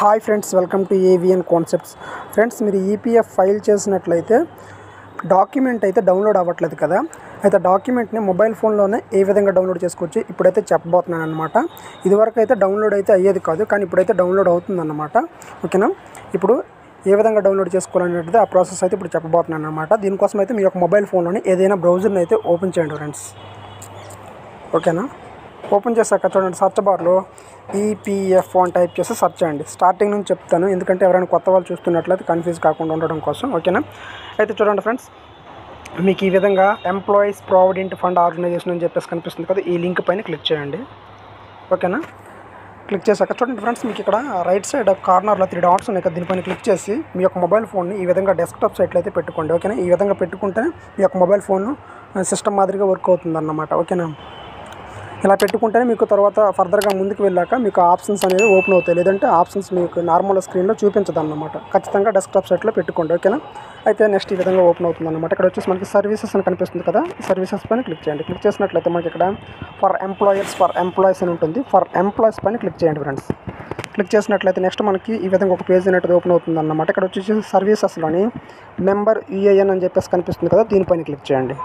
hi friends welcome to AVN concepts friends మీరు EPF file చేసినట్లయితే document అయితే download అవ్వట్లేదు కదా అయితే డాక్యుమెంట్ని మొబైల్ ఫోన్లోనే ఏ విధంగా డౌన్లోడ్ చేసుకోవచ్చు ఇప్పుడైతే చెప్పబోతున్నాను అనమాట ఇదివరకు అయితే డౌన్లోడ్ అయితే అయ్యేది కాదు కానీ ఇప్పుడైతే డౌన్లోడ్ అవుతుందన్నమాట ఓకేనా ఇప్పుడు ఏ విధంగా డౌన్లోడ్ చేసుకోవాలనేది ఆ ప్రాసెస్ అయితే ఇప్పుడు చెప్పబోతున్నాను అనమాట దీనికోసం అయితే మీ యొక్క మొబైల్ ఫోన్లోని ఏదైనా బ్రౌజర్ని అయితే ఓపెన్ చేయండి ఫ్రెండ్స్ ఓకేనా ఓపెన్ చేశాక చూడండి సర్చ్ బార్లో ఈపీఎఫ్ అని టైప్ చేసి సెర్చ్ చేయండి స్టార్టింగ్ నుంచి చెప్తాను ఎందుకంటే ఎవరైనా కొత్త వాళ్ళు చూస్తున్నట్లయితే కన్ఫ్యూజ్ కాకుండా ఉండడం కోసం ఓకేనా అయితే చూడండి ఫ్రెండ్స్ మీకు ఈ విధంగా ఎంప్లాయీస్ ప్రావిడెంట్ ఫండ్ ఆర్గనైజేషన్ అని చెప్పేసి కనిపిస్తుంది కదా ఈ లింక్ పైన క్లిక్ చేయండి ఓకేనా క్లిక్ చేశాక చూడండి ఫ్రెండ్స్ మీకు ఇక్కడ రైట్ సైడ్ కార్నర్లో త్రీ డాట్స్ ఉన్నాయి కదా దీనిపైన క్లిక్ చేసి మీ యొక్క మొబైల్ ఫోన్ని ఈ విధంగా డెస్క్టాప్ సైట్లో అయితే పెట్టుకోండి ఓకేనా ఈ విధంగా పెట్టుకుంటే మీ యొక్క మొబైల్ ఫోన్ సిస్టమ్ మాదిరిగా వర్క్ అవుతుంది అన్నమాట ఓకేనా ఇలా పెట్టుకుంటేనే మీకు తర్వాత ఫర్దర్గా ముందుకు వెళ్ళాక మీకు ఆప్షన్స్ అనేది ఓపెన్ అవుతాయి లేదంటే ఆప్షన్స్ మీకు నార్మల్ స్క్రీన్లో చూపించదు అన్నమాట ఖచ్చితంగా డెస్క్టాప్ సైట్లో పెట్టుకోండి ఓకేనా అయితే నెక్స్ట్ ఈ విధంగా ఓపెన్ అవుతుంది అనమాట ఇక్కడ వచ్చేసి మనకి సర్వీసెస్ అని కనిపిస్తుంది కదా ఈ సర్వీసెస్ పైన క్లిక్ చేయండి క్లిక్ చేసినట్లయితే మనకి ఇక్కడ ఫర్ ఎంప్లాయర్స్ ఫర్ ఎంప్లాయీస్ అని ఉంటుంది ఫర్ ఎంప్లాయీస్ పైన క్లిక్ చేయండి ఫ్రెండ్స్ క్లిక్ చేసినట్లయితే నెక్స్ట్ మనకి ఈ విధంగా ఒక పేజ్ అనేది ఓపెన్ అవుతుంది అన్నమాట ఇక్కడ వచ్చేసి సర్వీసెస్లోని మెంబర్ యూఏఎన్ అని చెప్పేసి కనిపిస్తుంది కదా దీనిపైన క్లిక్ చేయండి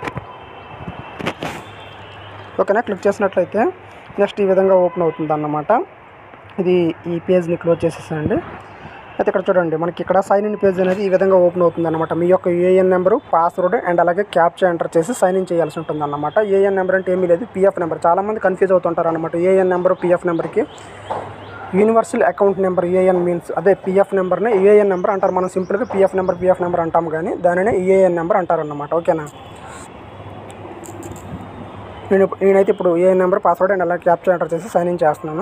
ఓకేనా క్లిక్ చేసినట్లయితే నెక్స్ట్ ఈ విధంగా ఓపెన్ అవుతుంది అన్నమాట ఇది ఈ పేజ్ని క్లోజ్ చేసేసండి అయితే ఇక్కడ చూడండి మనకి ఇక్కడ సైన్ ఇన్ పేజ్ అనేది ఈ విధంగా ఓపెన్ అవుతుంది అనమాట మీ యొక్క ఏఎన్ నెంబరు పాస్వర్డ్ అండ్ అలాగే క్యాప్చా ఎంటర్ చేసి సైన్ ఇన్ చేయాల్సి ఉంటుంది అనమాట ఏఎన్ నెంబర్ అంటే ఏమీ లేదు పిఎఫ్ నెంబర్ చాలామంది కన్ఫ్యూజ్ అవుతుంటారు అనమాట ఏఎన్ నెంబర్ పిఎఫ్ నెంబర్కి universal account number UAN means అదే పిఎఫ్ నెంబర్ని ఏఎన్ నెంబర్ అంటారు మనం సింపుల్గా పిఎఫ్ నెంబర్ పిఎఫ్ నెంబర్ అంటాం కానీ దానినే ఏఎన్ నెంబర్ అంటారు అన్నమాట ఓకేనా నేను ఇప్పుడు- నేనైతే ఇప్పుడు ఏ నెంబర్ పాస్వర్డ్ అండ్ అలా క్యాప్చర్ ఎంటర్ చేసి సైన్ ఇన్ చేస్తున్నాను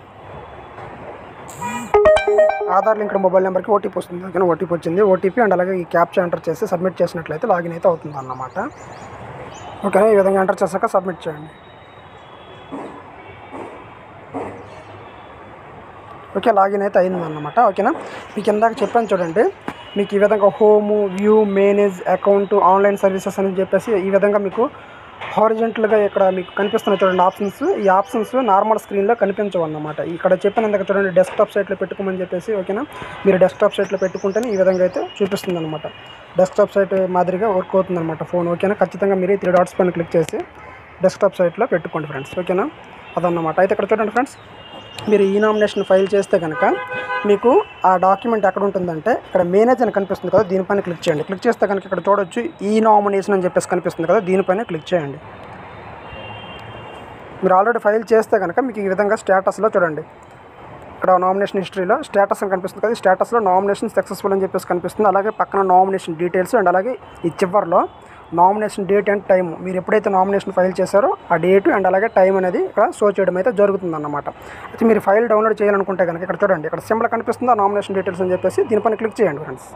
ఆధార్ లింక్డ్ మొబైల్ నెంబర్కి ఓటీపీ వస్తుంది ఓకేనా ఓటీపీ వచ్చింది ఓటీపీ అండ్ అలాగే ఈ క్యాప్చర్ ఎంటర్ చేసి సబ్మిట్ చేసినట్లయితే లాగిన్ అయితే అవుతుంది అన్నమాట ఓకేనా ఈ విధంగా ఎంటర్ చేశాక సబ్మిట్ చేయండి ఓకే లాగిన్ అయితే అయింది అన్నమాట ఓకేనా మీకు ఇందాక చెప్పాను చూడండి మీకు ఈ విధంగా home view manage account online services అని చెప్పేసి ఈ విధంగా మీకు హారిజెంటల్గా ఇక్కడ మీకు కనిపిస్తున్నాయి చూడండి ఆప్షన్స్ ఈ ఆప్షన్స్ నార్మల్ స్క్రీన్లో కనిపించవు అన్నమాట ఇక్కడ చెప్పిన ఇందాక చూడండి డెస్క్టాప్ సైట్లో పెట్టుకోమని చెప్పేసి ఓకేనా మీరు డెస్క్టాప్ సైట్లో పెట్టుకుంటేనే ఈ విధంగా అయితే చూపిస్తుంది అనమాట డెస్క్టాప్ సైట్ మాదిరిగా వర్క్ అవుతుంది అనమాట ఫోన్ ఓకేనా ఖచ్చితంగా మీరు ఈ త్రీ డాట్స్ పైన క్లిక్ చేసి డెస్క్టాప్ సైట్లో పెట్టుకోండి ఫ్రెండ్స్ ఓకేనా అదన్నమాట అయితే ఇక్కడ చూడండి ఫ్రెండ్స్ మీరు ఈ నామినేషన్ ఫైల్ చేస్తే కనుక మీకు ఆ డాక్యుమెంట్ ఎక్కడ ఉంటుందంటే ఇక్కడ మేనేజ్ అని కనిపిస్తుంది కదా దీనిపైన క్లిక్ చేయండి క్లిక్ చేస్తే కనుక ఇక్కడ చూడొచ్చు ఈ నామినేషన్ అని చెప్పేసి కనిపిస్తుంది కదా దీనిపైన క్లిక్ చేయండి మీరు ఆల్రెడీ ఫైల్ చేస్తే కనుక మీకు ఈ విధంగా స్టేటస్లో చూడండి ఇక్కడ నామినేషన్ హిస్టరీలో స్టేటస్ అని కనిపిస్తుంది కదా ఈ స్టేటస్లో నామినేషన్ సక్సెస్ఫుల్ అని చెప్పేసి కనిపిస్తుంది అలాగే పక్కన నామినేషన్ డీటెయిల్స్ అండ్ అలాగే ఈ చివరిలో నామినేషన్ డేట్ అండ్ టైం మీరు ఎప్పుడైతే నామినేషన్ ఫైల్ చేశారో ఆ డేట్ అండ్ అలాగే టైం అనేది ఇక్కడ షో చేయడం అయితే జరుగుతుంది అన్నమాట అయితే మీరు ఫైల్ డౌన్లోడ్ చేయాలనుకుంటే కనుక ఇక్కడ చూడండి ఇక్కడ సింబల్ కనిపిస్తుంది ఆ నామినేషన్ డీటెయిల్స్ అని చెప్పేసి దీనిపైన క్లిక్ చేయండి ఫ్రెండ్స్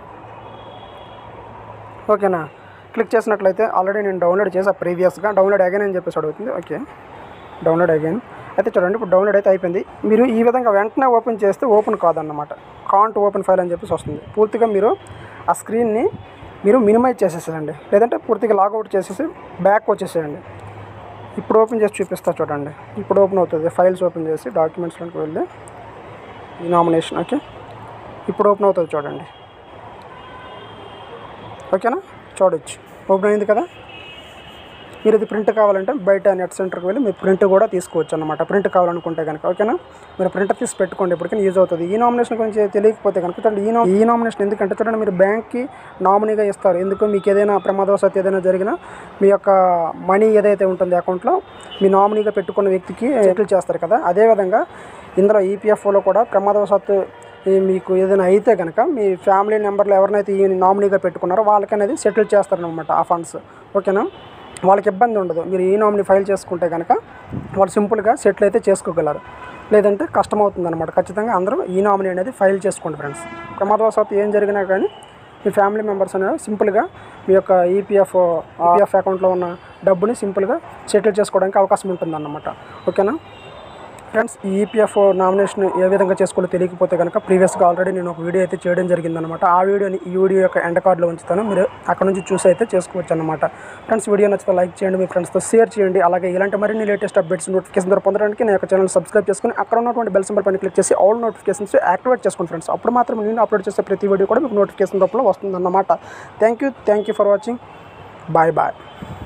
ఓకేనా క్లిక్ చేసినట్లయితే ఆల్రెడీ నేను డౌన్లోడ్ చేసా ప్రీవియస్గా డౌన్లోడ్ అగైన్ అని చెప్పేసి అడుగుతుంది ఓకే డౌన్లోడ్ అగైన్ అయితే చూడండి ఇప్పుడు డౌన్లోడ్ అయితే అయిపోయింది మీరు ఈ విధంగా వెంటనే ఓపెన్ చేస్తే ఓపెన్ కాదన్నమాట కాంట్ ఓపెన్ ఫైల్ అని చెప్పేసి వస్తుంది పూర్తిగా మీరు ఆ స్క్రీన్ని మీరు మినిమైజ్ చేసేసేయండి లేదంటే పూర్తిగా లాగౌట్ చేసేసి బ్యాక్ వచ్చేసేయండి ఇప్పుడు ఓపెన్ చేసి చూపిస్తా చూడండి ఇప్పుడు ఓపెన్ అవుతుంది ఫైల్స్ ఓపెన్ చేసి డాక్యుమెంట్స్లోకి వెళ్ళి ఈ నామినేషన్ ఓకే ఇప్పుడు ఓపెన్ అవుతుంది చూడండి ఓకేనా చూడొచ్చు ఓపెన్ అయింది కదా మీరు ఇది ప్రింట్ కావాలంటే బయట నెట్ సెంటర్కి వెళ్ళి మీరు ప్రింట్ కూడా తీసుకోవచ్చు అనమాట ప్రింట్ కావాలనుకుంటే కనుక ఓకేనా మీరు ప్రింట్ తీసి పెట్టుకోండి ఇప్పటికీ యూజ్ అవుతుంది ఈ నామినేషన్ గురించి తెలియకపోతే కనుక చూడండి ఈ నా- ఈ నామినేషన్ ఎందుకంటే చూడండి మీరు బ్యాంక్కి నామినీగా ఇస్తారు ఎందుకు మీకు ఏదైనా ప్రమాదవశాత్తు ఏదైనా జరిగినా మీ యొక్క మనీ ఏదైతే ఉంటుందో అకౌంట్లో మీ నామినీగా పెట్టుకున్న వ్యక్తికి సెటిల్ చేస్తారు కదా అదేవిధంగా ఇందులో ఈపీఎఫ్ఓలో కూడా ప్రమాదవశాత్తు ఈ మీకు ఏదైనా అయితే కనుక మీ ఫ్యామిలీ మెంబర్లు ఎవరినైతే ఈ నామినీగా పెట్టుకున్నారో వాళ్ళకి అనేది సెటిల్ చేస్తారనమాట ఆ ఫండ్స్ ఓకేనా వాళ్ళకి ఇబ్బంది ఉండదు మీరు ఈ నామినీ ఫైల్ చేసుకుంటే కనుక వాళ్ళు సింపుల్గా సెటిల్ అయితే చేసుకోగలరు లేదంటే కష్టం అవుతుంది అనమాట ఖచ్చితంగా అందరూ ఈ నామినీ అనేది ఫైల్ చేసుకోండి ఫ్రెండ్స్ ప్రమాదవశాత్తు ఏం జరిగినా కానీ మీ ఫ్యామిలీ మెంబర్స్ అనేవి సింపుల్గా మీ యొక్క ఈపీఎఫ్ ఈపీఎఫ్ అకౌంట్లో ఉన్న డబ్బుని సింపుల్గా సెటిల్ చేసుకోవడానికి అవకాశం ఉంటుంది అన్నమాట ఓకేనా ఫ్రెండ్స్ ఈ ఈపీఎఫ్ నామినేషన్ ఏ విధంగా చేసుకోవాలో తెలియకపోతే కనుక ప్రీవియస్గా ఆల్రెడీ నేను ఒక వీడియో అయితే చేయడం జరిగిందనమాట ఆ వీడియోని ఈ వీడియో యొక్క ఎండ్ కార్డులో ఉంచుతాను మీరు అక్కడ నుంచి చూసి అయితే చేసుకోవచ్చు అనమాట ఫ్రెండ్స్ వీడియో నచ్చితే లైక్ చేయండి మీ ఫ్రెండ్స్తో షేర్ చేయండి అలాగే ఇలాంటి మరిన్ని లేటెస్ట్ అప్డేట్స్ నోటిఫికేషన్ ద్వారా పొందడానికి నా యొక్క ఛానల్ సబ్స్క్రైబ్ చేసుకుని అక్కడ ఉన్నటువంటి బెల్ సింబల్ పైన క్లిక్ చేసి ఆల్ నోటిఫికేషన్స్ యాక్టివేట్ చేసుకోండి ఫ్రెండ్స్ అప్పుడు మాత్రం నేను అప్లోడ్ చేసే ప్రతి వీడియో కూడా మీకు నోటిఫికేషన్ రూపంలో వస్తుందన్నమాట thank you thank you for watching bye bye